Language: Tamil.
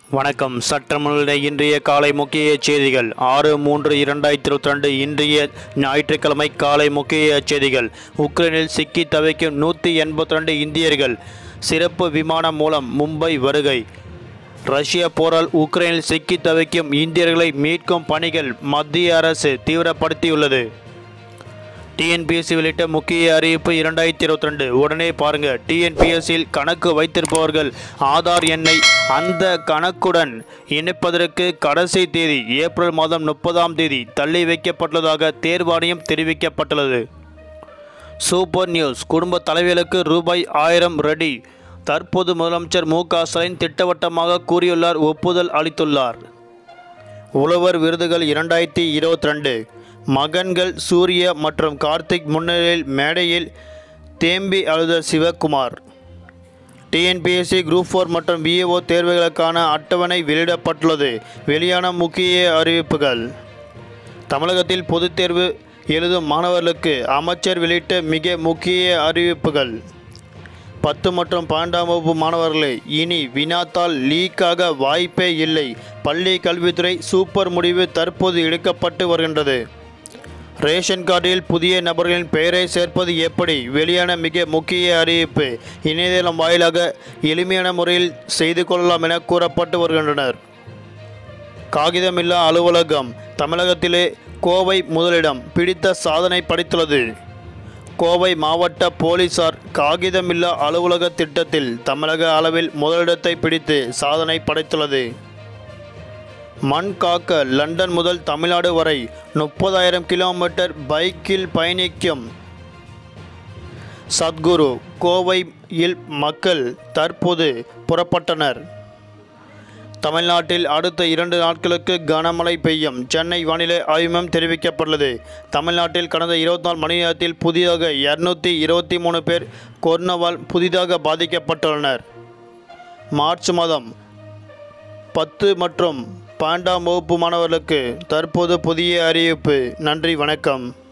வணக்கம் சட்டமன்ற இன்றைய காலை முக்கிய செய்திகள் ஆறு மூன்று இரண்டாயிரத்தி இருபத்தி ரெண்டு இன்றைய ஞாயிற்றுக்கிழமை காலை முக்கிய செய்திகள் உக்ரைனில் சிக்கி தவிக்கும் நூற்றி எண்பத்தி ரெண்டு இந்தியர்கள் சிறப்பு விமானம் மூலம் மும்பை வருகை ரஷ்ய போரால் உக்ரைனில் சிக்கி தவிக்கும் இந்தியர்களை மீட்கும் பணிகள் மத்திய அரசு தீவிரப்படுத்தியுள்ளது டிஎன்பிஎஸ்சி வெளியிட்ட முக்கிய அறிவிப்பு இரண்டாயிரத்தி இருபத்தி ரெண்டு உடனே பாருங்க டிஎன்பிஎஸ்சியில் கணக்கு வைத்திருப்பவர்கள் ஆதார் எண்ணை அந்த கணக்குடன் இணைப்பதற்கு கடைசி தேதி ஏப்ரல் மாதம் முப்பதாம் தேதி தள்ளி வைக்கப்பட்டுள்ளதாக தேர்வாணையம் தெரிவிக்கப்பட்டுள்ளது சூப்பர் நியூஸ் குடும்ப தலைவிகளுக்கு ரூபாய் ஆயிரம் ரெடி தற்போது முதலமைச்சர் மு க ஸ்டாலின் திட்டவட்டமாக கூறியுள்ளார் ஒப்புதல் அளித்துள்ளார் உழவர் விருதுகள் இரண்டாயிரத்தி இருபத்தி ரெண்டு மகன்கள் சூரிய மற்றும் கார்த்திக் முன்னிலையில் மேடையில் தேம்பி அழுத சிவகுமார் டிஎன்பிஎஸ்சி குரூப் ஃபோர் மற்றும் விஏஓ தேர்வுகளுக்கான அட்டவணை வெளியிடப்பட்டுள்ளது வெளியான முக்கிய அறிவிப்புகள் தமிழகத்தில் பொதுத் தேர்வு எழுதும் மாணவர்களுக்கு அமைச்சர் வெளியிட்ட மிக முக்கிய அறிவிப்புகள் பத்து மற்றும் பன்னெண்டாம் வகுப்பு மாணவர்களே இனி வினாத்தால் லீக்காக வாய்ப்பே இல்லை பள்ளி கல்வித்துறை சூப்பர் முடிவு தற்போது எடுக்கப்பட்டு வருகின்றது ரேஷன் கார்டில் புதிய நபர்களின் பெயரை சேர்ப்பது எப்படி வெளியான மிக முக்கிய அறிவிப்பு இணையதளம் வாயிலாக எளிமையான முறையில் செய்து கொள்ளலாம் என கூறப்பட்டு வருகின்றனர் காகிதமில்லா அலுவலகம் தமிழகத்திலே கோவை முதலிடம் பிடித்த சாதனை படைத்துள்ளது கோவை மாவட்ட போலீசார் காகிதமில்லா அலுவலக திட்டத்தில் தமிழக அளவில் முதலிடத்தை பிடித்து சாதனை படைத்துள்ளது மண் காக்க லண்டன் முதல் தமிழ்நாடு வரை முப்பதாயிரம் கிலோமீட்டர் பைக்கில் பயணிக்கும் சத்குரு கோவையில் மக்கள் தற்போது புறப்பட்டனர் தமிழ்நாட்டில் அடுத்த இரண்டு நாட்களுக்கு கனமழை பெய்யும் சென்னை வானிலை ஆய்வு மையம் தெரிவிக்கப்பட்டுள்ளது தமிழ்நாட்டில் கடந்த இருபத்தி நாலு மணி நேரத்தில் புதிதாக இரநூத்தி இருபத்தி மூணு பேர் கொரோனாவால் புதிதாக பாதிக்கப்பட்டுள்ளனர் மார்ச் மாதம் பத்து மற்றும் பன்னெண்டாம் வகுப்பு மாணவர்களுக்கு தற்போது புதிய அறிவிப்பு நன்றி வணக்கம்